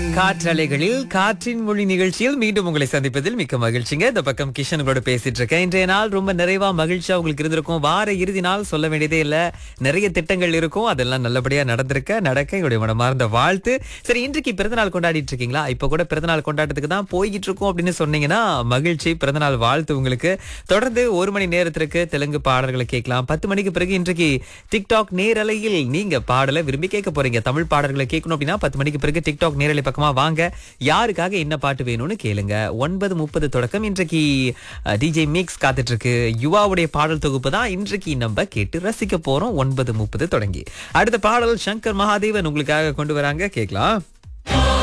காற்றலைகளில் காற்றின் மொழி நிகழ்ச்சியில் மீண்டும் உங்களை சந்திப்பதில் மிக்க மகிழ்ச்சிங்க இந்த பக்கம் கிஷன் கூட பேசிட்டு இருக்கேன் இன்றைய நாள் ரொம்ப நிறைவா மகிழ்ச்சியா உங்களுக்கு இருந்திருக்கும் வார இறுதி நாள் சொல்ல வேண்டியதே இல்ல நிறைய திட்டங்கள் இருக்கும் அதெல்லாம் நல்லபடியா நடந்திருக்க நடக்க என்னுடைய மனமார்ந்த வாழ்த்து சரி இன்றைக்கு பிறந்தநாள் கொண்டாடிட்டு இருக்கீங்களா இப்ப கூட பிறந்தநாள் கொண்டாட்டத்துக்கு தான் போய்கிட்டு இருக்கோம் அப்படின்னு சொன்னீங்கன்னா மகிழ்ச்சி பிறந்தநாள் வாழ்த்து உங்களுக்கு தொடர்ந்து ஒரு மணி நேரத்திற்கு தெலுங்கு பாடல்களை கேட்கலாம் பத்து மணிக்கு பிறகு இன்றைக்கு டிக்டாக் நேரலையில் நீங்க பாடலை விரும்பி கேட்க போறீங்க தமிழ் பாடல்களை கேட்கணும் அப்படின்னா பத்து மணிக்கு பிறகு டிக்டாக் நேரலை பக்கமா வாங்க யாருக்காக என்ன பாட்டு வேணும்னு கேளுங்க ஒன்பது முப்பது தொடக்கம் இன்றைக்கு டிஜே மிக்ஸ் காத்துட்டு இருக்கு யுவாவுடைய பாடல் தொகுப்பு தான் இன்றைக்கு நம்ம கேட்டு ரசிக்க போறோம் ஒன்பது முப்பது தொடங்கி அடுத்த பாடல் சங்கர் மகாதேவன் உங்களுக்காக கொண்டு வராங்க கேட்கலாம்